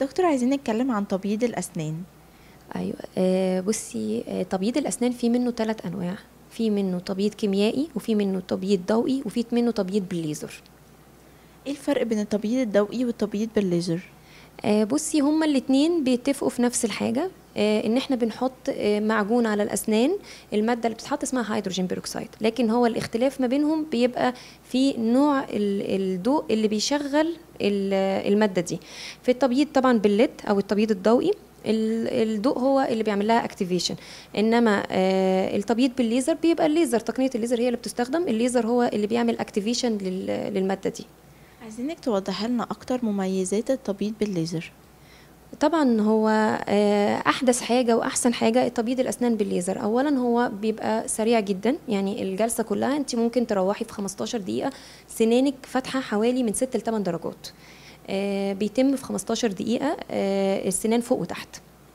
دكتور عايزين نتكلم عن تبييض الأسنان ايوه آه بصي آه تبييض الاسنان في منه ثلاث انواع في منه تبييض كيميائي وفي منه تبييض ضوئي وفي منه تبييض بالليزر ايه الفرق بين التبييض الضوئي والتبييض بالليزر آه بصي هما الاتنين بيتفقوا في نفس الحاجه آه ان احنا بنحط آه معجون على الاسنان الماده اللي بتتحط اسمها هيدروجين بيروكسيد لكن هو الاختلاف ما بينهم بيبقى في نوع ال- الضوء اللي بيشغل ال- الماده دي في التبييض طبعا بالليد او التبييض الضوئي ال- الضوء هو اللي بيعمل لها اكتيفيشن انما آه التبييض بالليزر بيبقى الليزر تقنيه الليزر هي اللي بتستخدم الليزر هو اللي بيعمل اكتيفيشن للماده دي عايزينك توضحي لنا اكتر مميزات التبييض بالليزر طبعا هو آه، احدث حاجه واحسن حاجه التبييض الاسنان بالليزر اولا هو بيبقى سريع جدا يعني الجلسه كلها انت ممكن تروحي في 15 دقيقه سنانك فاتحه حوالي من 6 ل 8 درجات آه، بيتم في 15 دقيقه آه، السنان فوق وتحت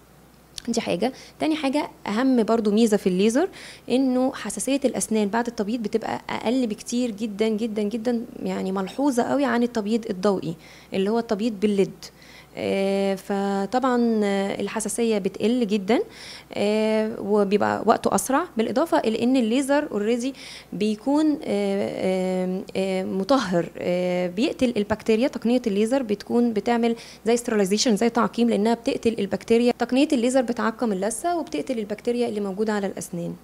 دي حاجه تاني حاجه اهم برضو ميزه في الليزر انه حساسيه الاسنان بعد التبييض بتبقى اقل بكتير جدا جدا جدا يعني ملحوظه قوي عن التبييض الضوئي اللي هو التبييض بالليد آه، فطبعا آه، الحساسيه بتقل جدا آه، وبيبقى وقته اسرع بالاضافه الى ان الليزر اوريدي بيكون آه، آه، آه، مطهر آه، بيقتل البكتيريا تقنيه الليزر بتكون بتعمل زي سترلايزيشن زي تعقيم لانها بتقتل البكتيريا تقنيه الليزر بتعقم اللثه وبتقتل البكتيريا اللي موجوده على الاسنان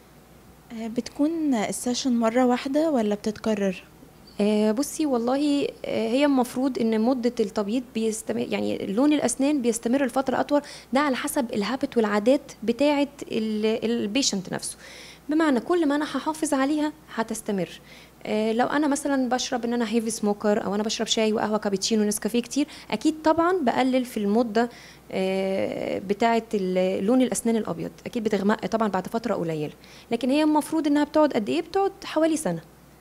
آه، بتكون السيشن مرة واحدة ولا بتتكرر آه، بصي والله آه، هي المفروض ان مده التبييض بيستمر يعني لون الاسنان بيستمر لفتره اطول ده على حسب الهابت والعادات بتاعه البيشنت نفسه بمعنى كل ما انا هحافظ عليها هتستمر آه، لو انا مثلا بشرب ان انا هيفي سموكر او انا بشرب شاي وقهوه كابتشينو نسكافيه كتير اكيد طبعا بقلل في المده آه، بتاعه ال- لون الاسنان الابيض اكيد بتغمق طبعا بعد فتره قليله لكن هي المفروض انها بتقعد قد ايه بتقعد حوالي سنه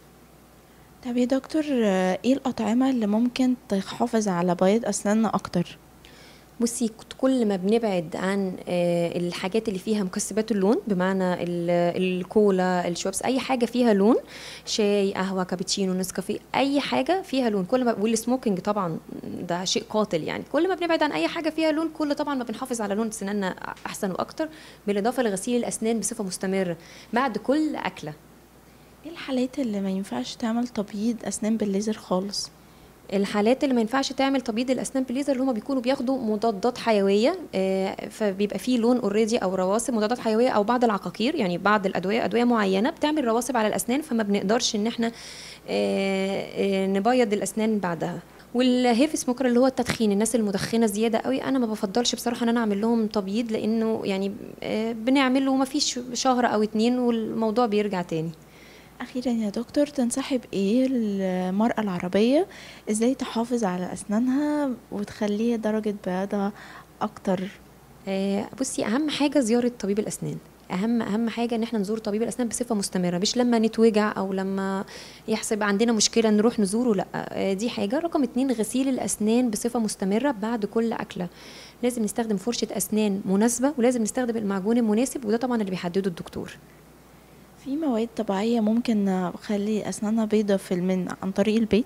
طب يا دكتور آه، ايه الأطعمة اللي ممكن تحافظ على بياض أسناننا أكتر بصي كت- كل ما بنبعد عن آه، الحاجات اللي فيها مكسبات اللون بمعنى ال- الكولا الشوبس اي حاجه فيها لون شاي قهوه كابتشينو نسكافيه اي حاجه فيها لون كل ما والسموكينج طبعا ده شيء قاتل يعني كل ما بنبعد عن اي حاجه فيها لون كل طبعا ما بنحافظ على لون سناننا احسن واكتر بالاضافه لغسيل الاسنان بصفه مستمره بعد كل اكله ايه الحالات اللي ما ينفعش تعمل تبييض أسنان بالليزر خالص الحالات اللي ما ينفعش تعمل تبييض الاسنان بالليزر اللي هم بيكونوا بياخدوا مضادات حيويه آه، فبيبقى فيه لون اوريدي او رواسب مضادات حيويه او بعض العقاقير يعني بعض الادويه ادويه معينه بتعمل رواسب على الاسنان فما بنقدرش ان احنا آه، آه، نبيض الاسنان بعدها والهيفي سموكر اللي هو التدخين الناس المدخنه زياده قوي انا ما بفضلش بصراحه ان انا اعمل لهم تبييض لانه يعني آه، بنعمله ما فيش شهر او اتنين والموضوع بيرجع تاني أخيرا يا دكتور تنصحي بإيه المرأة العربية إزاي تحافظ على أسنانها وتخليها درجة بياضها أكتر آه، بصي اهم حاجه زياره طبيب الاسنان اهم اهم حاجه ان احنا نزور طبيب الاسنان بصفه مستمره مش لما نتوجع او لما يحصل عندنا مشكله نروح نزوره لا آه، دي حاجه رقم اتنين غسيل الاسنان بصفه مستمره بعد كل اكله لازم نستخدم فرشه اسنان مناسبه ولازم نستخدم المعجون المناسب وده طبعا اللي بيحدده الدكتور في مواد طبيعية ممكن نخلي أسناننا بيضة في المن عن طريق البيت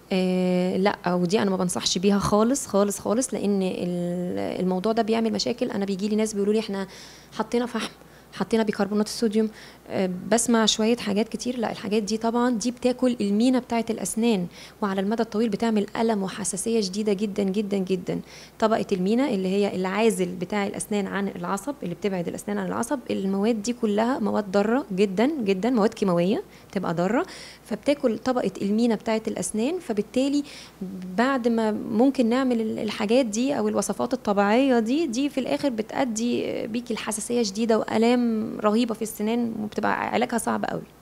آه لا ودي انا ما بنصحش بيها خالص خالص خالص لان ال- الموضوع ده بيعمل مشاكل انا بيجي لي ناس بيقولوا لي احنا حطينا فحم حطينا بيكربونات الصوديوم آه، بسمع شويه حاجات كتير لا الحاجات دي طبعا دي بتاكل المينا بتاعه الاسنان وعلى المدى الطويل بتعمل الم وحساسيه شديده جدا جدا جدا طبقه المينا اللي هي العازل بتاع الاسنان عن العصب اللي بتبعد الاسنان عن العصب المواد دي كلها مواد ضاره جدا جدا مواد كيماويه بتبقى ضاره فبتاكل طبقه المينا بتاعه الاسنان فبالتالي بعد ما ممكن نعمل ال- الحاجات دي او الوصفات الطبيعيه دي دي في الاخر بتادي بيكي الحساسيه شديده والام رهيبه في السنان وبتبقى علاجها صعب قوي